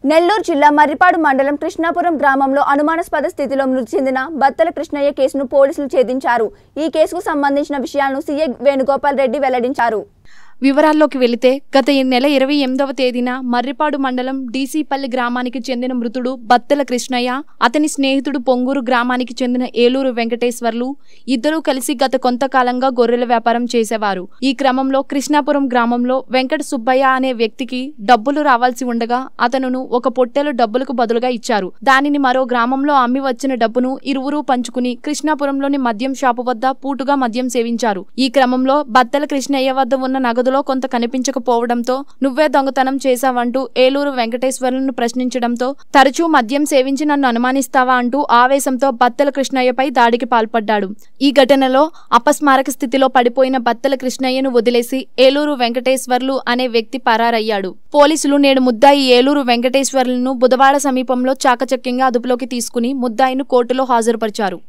నెల్లూరు జిల్లా మర్రిపాడు మండలం కృష్ణాపురం గ్రామంలో అనుమానాస్పద స్థితిలో మృతి చెందిన బత్తల కృష్ణయ్య కేసును పోలీసులు ఛేదించారు ఈ కేసుకు సంబంధించిన విషయాలను సీఐ వేణుగోపాల్ రెడ్డి వెల్లడించారు వివరాల్లోకి వెళితే గత ఈ నెల ఇరవై ఎనిమిదవ తేదీన మర్రిపాడు మండలం డీసీపల్లి గ్రామానికి చెందిన మృతుడు బత్తెల కృష్ణయ్య అతని స్నేహితుడు పొంగూరు గ్రామానికి చెందిన ఏలూరు వెంకటేశ్వర్లు ఇద్దరూ కలిసి గత కొంతకాలంగా గొర్రెల వ్యాపారం చేసేవారు ఈ క్రమంలో కృష్ణాపురం గ్రామంలో వెంకట సుబ్బయ్య అనే వ్యక్తికి డబ్బులు రావాల్సి ఉండగా అతనును ఒక పొట్టెలు డబ్బులకు బదులుగా ఇచ్చారు దానిని మరో గ్రామంలో అమ్మి వచ్చిన డబ్బును ఇరువురు పంచుకుని కృష్ణాపురంలోని మద్యం షాపు వద్ద పూటుగా మద్యం సేవించారు ఈ క్రమంలో బత్తెల కృష్ణయ్య వద్ద ఉన్న నగదులో కొంత కనిపించకపోవడంతో నువ్వే దొంగతనం చేశావంటూ ఏలూరు వెంకటేశ్వర్లను ప్రశ్నించడంతో తరచూ మద్యం సేవించి నన్ను అనుమానిస్తావా అంటూ ఆవేశంతో బత్తెల కృష్ణయ్యపై దాడికి పాల్పడ్డాడు ఈ ఘటనలో అపస్మారక స్థితిలో పడిపోయిన బత్తెల కృష్ణయ్యను వదిలేసి ఏలూరు వెంకటేశ్వర్లు అనే వ్యక్తి పరారయ్యాడు పోలీసులు నేడు ముద్దాయి ఏలూరు వెంకటేశ్వర్లను బుధవాడ సమీపంలో చాకచక్యంగా అదుపులోకి తీసుకుని ముద్దాయిను కోర్టులో హాజరుపరిచారు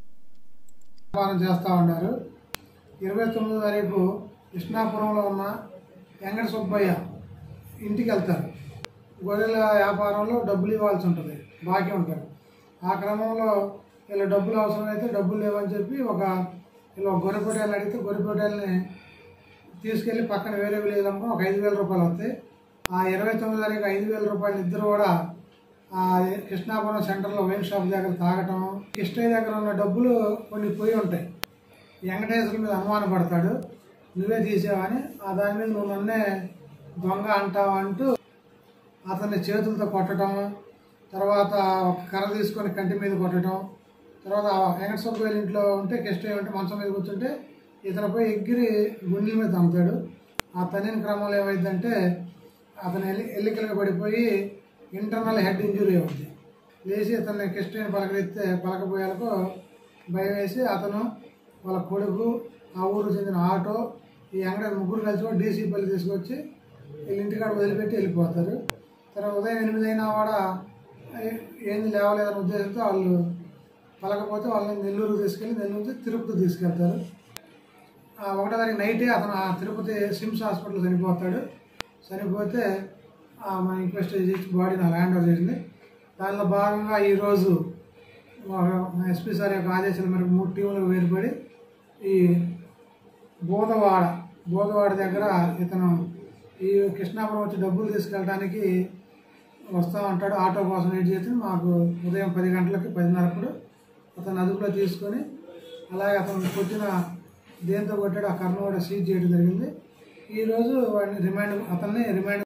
వ్యాపారం చేస్తూ ఉన్నారు ఇరవై తొమ్మిదో తారీఖు కృష్ణాపురంలో ఉన్న వెంకట సుబ్బయ్య ఇంటికి వెళ్తారు గొర్రెల వ్యాపారంలో డబ్బులు ఇవ్వాల్సి ఉంటుంది బాకీ ఉంటారు ఆ క్రమంలో వీళ్ళ డబ్బులు అవసరమైతే డబ్బులు లేవని చెప్పి ఒక వీళ్ళు ఒక గొర్రె పొట్టేలు అడిగితే గొర్రె పొట్టేలని తీసుకెళ్ళి పక్కన వేరే విలేజ్ అమ్ముకుని ఒక ఐదు వేల రూపాయలు వస్తాయి ఆ ఇరవై తొమ్మిది తారీఖు ఐదు వేల రూపాయలు ఇద్దరు కూడా ఆ కృష్ణాపురం సెంటర్లో వైన్ షాప్ దగ్గర తాగటం కృష్ణయ్య దగ్గర ఉన్న డబ్బులు కొన్ని పోయి ఉంటాయి వెంకటేశ్వర మీద అనుమాన పడతాడు నువ్వే తీసావని ఆ దాని మీద నువ్వు నన్నే దొంగ అంటావు అంటూ అతన్ని చేతులతో కొట్టడం తర్వాత ఒక కర్ర తీసుకొని కంటి మీద కొట్టడం తర్వాత ఆ వెంకట సుబ్బయ్య ఇంట్లో ఉంటే కృష్ణయ్య ఉంటే మంచం మీద కూర్చుంటే ఇతనిపై ఎగిరి గుండెల మీద తమ్ముతాడు ఆ తన్నిన క్రమంలో ఏమైందంటే అతను ఎల్లి ఎల్లికలుగా పడిపోయి ఇంటర్నల్ హెడ్ ఇంజురీ అవుతుంది లేచి అతన్ని కృష్ణయ్యని పలకరిస్తే పలకపోయాలకు భయం వేసి అతను వాళ్ళ కొడుకు ఆ ఊరు చెందిన ఆటో ఈ అంగడి ముగ్గురు కలిసి డీసీపల్లి తీసుకొచ్చి వీళ్ళ ఇంటికాడ వదిలిపెట్టి వెళ్ళిపోతారు తర్వాత ఉదయం ఎనిమిది అయినా కూడా ఏ- ఏంది లేవలేదనే ఉద్దేశంతో వాళ్ళు పలకపోతే వాళ్ళని నెల్లూరు తీసుకెళ్ళి నెల్లూరు నుంచి తిరుపతి తీసుకెళ్తారు ఆ ఒకటో తారీఖు నైటే అతను ఆ తిరుపతి సిమ్స్ హాస్పిటల్ చనిపోతాడు చనిపోతే ఆ మన ఇంక్వెస్ట్ చేసి బాడీని అలా హ్యాండ్ ఓవర్ చేసింది దానిలో భాగంగా ఈరోజు ఎస్పీ సార్ యొక్క ఆదేశాల మేరకు మూడు టీములకు వేరుపడి ఈ బోధవాడ బోధవాడ దగ్గర ఇతను ఈ కృష్ణాపురం వచ్చి డబ్బులు తీసుకెళ్ళడానికి వస్తూ ఉంటాడు ఆటో కోసం వెయిట్ చేసి మాకు ఉదయం పది గంటలకి పదిన్నరప్పుడు అతను అదుపులో తీసుకొని అలాగే అతను కొట్టిన దేంతో కొట్టాడు ఆ కర్ణ కూడా సీజ్ చేయడం జరిగింది ఈరోజు వాడిని రిమైండ్ అతన్ని రిమైండ్